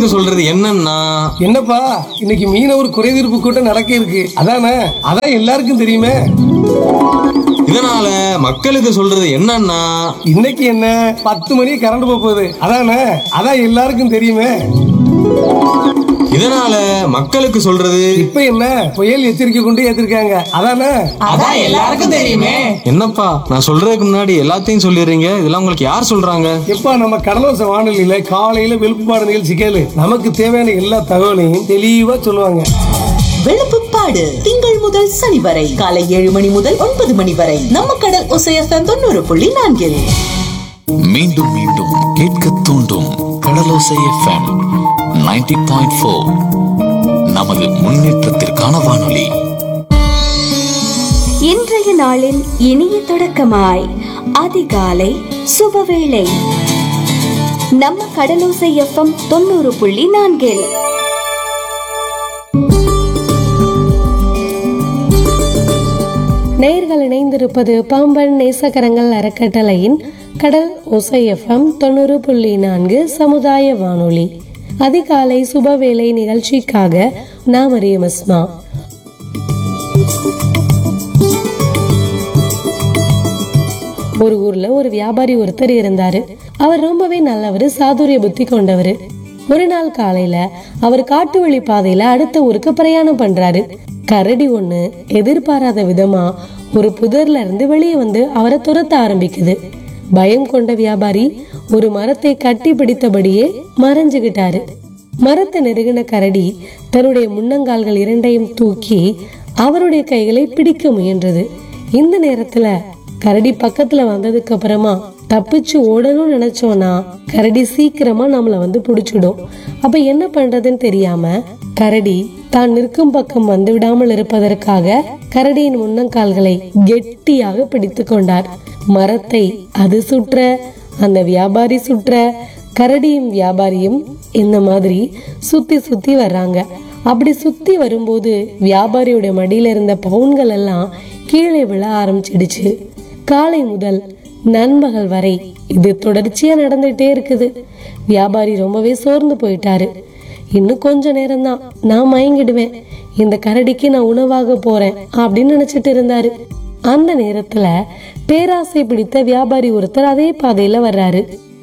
சொல்றது என்னன்னா என்னப்பா இன்னைக்கு மீனவர் குறைதீர்ப்பு கூட்டம் நடக்க இருக்கு அதானே அதான் எல்லாருக்கும் தெரியுமே இதனால மக்களுக்கு சொல்றது என்னன்னா இன்னைக்கு என்ன பத்து மணி கரண்ட் போக போகுது அதானே அதான் எல்லாருக்கும் தெரியுமே இதனால மக்களுக்கு சொல்றது இப்ப என்ன புயல் எச்சரிக்கை கொண்டு ஏத்திருக்காங்க அதானே அதான் எல்லாருக்கும் தெரியுமே என்னப்பா நான் சொல்றதுக்கு முன்னாடி எல்லாத்தையும் சொல்லிடுறீங்க இதெல்லாம் உங்களுக்கு யார் சொல்றாங்க எப்பா நம்ம கடலோச வானொலியில காலையில வெளுப்புப்பாடு நிகழ்ச்சி கேளு நமக்கு தேவையான எல்லா தகவலையும் தெளிவா சொல்லுவாங்க வெளுப்புப்பாடு திங்கள் முதல் சனி வரை காலை ஏழு மணி முதல் ஒன்பது மணி வரை நம்ம கடல் ஒசையத்தன் தொண்ணூறு புள்ளி நான்கில் மீண்டும் மீண்டும் கேட்க தூண்டும் கடலோசை எஃப்எம் 90.4 பாயிண்ட் ஃபோர் நமது முன்னேற்றத்திற்கான வானொலி இன்றைய நாளின் இனிய தொடக்கமாய் அதிகாலை சுபவேளை நம்ம கடலோசை எஃப்எம் தொண்ணூறு புள்ளி நான்கில் நேயர்கள் இணைந்திருப்பது பாம்பன் நேசகரங்கள் அறக்கட்டளையின் கடல் ஒசை எஃப்எம் தொண்ணூறு புள்ளி நான்கு சமுதாய வானொலி அதிகாலை சுபவேளை நிகழ்ச்சிக்காக நாம் அறியமஸ்மா ஒரு ஊர்ல ஒரு வியாபாரி ஒருத்தர் இருந்தாரு அவர் ரொம்பவே நல்லவர் சாதுரிய புத்தி கொண்டவர் ஒரு நாள் காலையில அவர் காட்டு வழி பாதையில அடுத்த ஊருக்கு பிரயாணம் பண்றாரு கரடி ஒண்ணு எதிர்பாராத விதமா ஒரு புதர்ல இருந்து வெளியே வந்து அவரை துரத்த ஆரம்பிக்குது பயம் கொண்ட வியாபாரி ஒரு மரத்தை கட்டி பிடித்தபடியே மறைஞ்சுகிட்டாரு மரத்தை நெருங்கின கரடி தன்னுடைய முன்னங்கால்கள் இரண்டையும் தூக்கி அவருடைய கைகளை பிடிக்க முயன்றது இந்த நேரத்துல கரடி பக்கத்துல வந்ததுக்கு அப்புறமா தப்பிச்சு ஓடணும்னு நினைச்சோம்னா கரடி சீக்கிரமா நம்மள வந்து புடிச்சிடும் அப்ப என்ன பண்றதுன்னு தெரியாம கரடி தான் நிற்கும் பக்கம் வந்து விடாமல் இருப்பதற்காக கரடியின் முன்னங்கால்களை கெட்டியாக பிடித்து கொண்டார் மரத்தை அது சுற்ற அந்த வியாபாரி சுற்ற கரடியும் வியாபாரியும் இந்த மாதிரி சுத்தி சுத்தி வர்றாங்க அப்படி சுத்தி வரும்போது வியாபாரியோட மடியில இருந்த பவுன்கள் எல்லாம் கீழே விழ ஆரம்பிச்சிடுச்சு காலை முதல் நண்பகல் வரை இது தொடர்ச்சியா நடந்துட்டே இருக்குது வியாபாரி ரொம்பவே சோர்ந்து போயிட்டாரு இன்னும் கொஞ்ச நேரம்தான் நான் மயங்கிடுவேன் இந்த கரடிக்கு நான் உணவாக போறேன் அப்படின்னு நினைச்சிட்டு இருந்தாரு அந்த நேரத்துல பேராசை பிடித்த வியாபாரி ஒருத்தர் அதே பாதையில வர்றாரு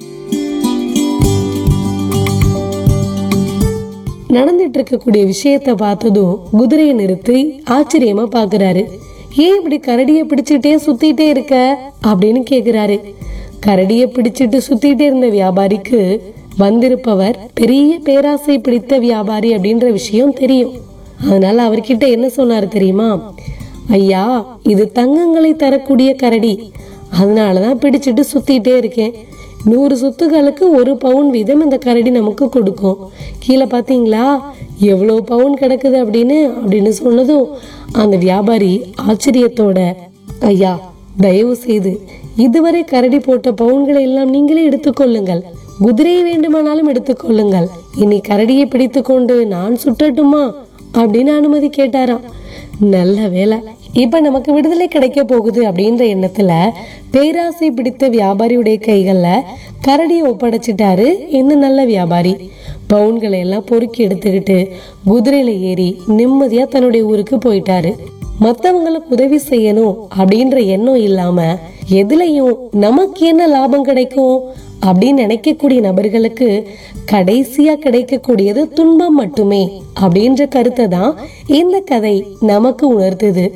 நடந்துட்டு இருக்கக்கூடிய விஷயத்த பார்த்ததும் குதிரையை நிறுத்தி ஆச்சரியமா பாக்குறாரு ஏன் இப்படி கரடிய பிடிச்சிட்டே சுத்திட்டே இருக்க அப்படின்னு கேக்குறாரு கரடிய பிடிச்சிட்டு சுத்திட்டே இருந்த வியாபாரிக்கு வந்திருப்பவர் பெரிய பேராசை பிடித்த வியாபாரி அப்படின்ற விஷயம் தெரியும் அதனால அவர்கிட்ட என்ன சொன்னாரு தெரியுமா ஐயா இது தங்கங்களை தரக்கூடிய கரடி அதனாலதான் பிடிச்சிட்டு சுத்திட்டே இருக்கேன் நூறு சுத்துகளுக்கு ஒரு பவுன் வீதம் இந்த கரடி நமக்கு கொடுக்கும் கீழே பாத்தீங்களா எவ்வளவு பவுன் கிடக்குது அப்படின்னு அப்படின்னு சொன்னதும் அந்த வியாபாரி ஆச்சரியத்தோட ஐயா தயவு செய்து இதுவரை கரடி போட்ட பவுன்களை எல்லாம் நீங்களே எடுத்துக்கொள்ளுங்கள் குதிரையை வேண்டுமானாலும் எடுத்துக்கொள்ளுங்கள் இனி கரடியை பிடித்துக்கொண்டு நான் சுற்றட்டுமா அப்படின்னு அனுமதி கேட்டாராம் நல்ல வேலை இப்ப நமக்கு விடுதலை கிடைக்க போகுது அப்படின்ற எண்ணத்துல பேராசை பிடித்த வியாபாரியுடைய கைகள்ல கரடியை ஒப்படைச்சிட்டாரு இந்த நல்ல வியாபாரி பவுன்களை எல்லாம் பொறுக்கி எடுத்துக்கிட்டு குதிரையில ஏறி நிம்மதியா தன்னுடைய ஊருக்கு போயிட்டாரு மத்தவங்களுக்கு உதவி செய்யணும் அப்படின்ற எண்ணம் இல்லாம எதுலயும் நமக்கு என்ன லாபம் கிடைக்கும் அப்படின்னு நினைக்கக்கூடிய நபர்களுக்கு கடைசியா கிடைக்கக்கூடியது துன்பம் மட்டுமே அப்படின்ற கருத்தை தான் இந்த கதை நமக்கு உணர்த்துது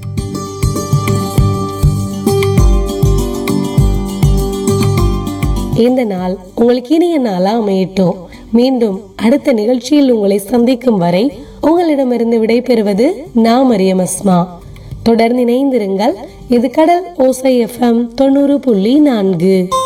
இந்த நாள் உங்களுக்கு இனிய நாளா அமையட்டும் மீண்டும் அடுத்த நிகழ்ச்சியில் உங்களை சந்திக்கும் வரை உங்களிடமிருந்து விடைபெறுவது நான் மரியம் அஸ்மா தொடர்ந்து இணைந்திருங்கள் இது கடல் ஓசை எஃப்எம் தொண்ணூறு புள்ளி நான்கு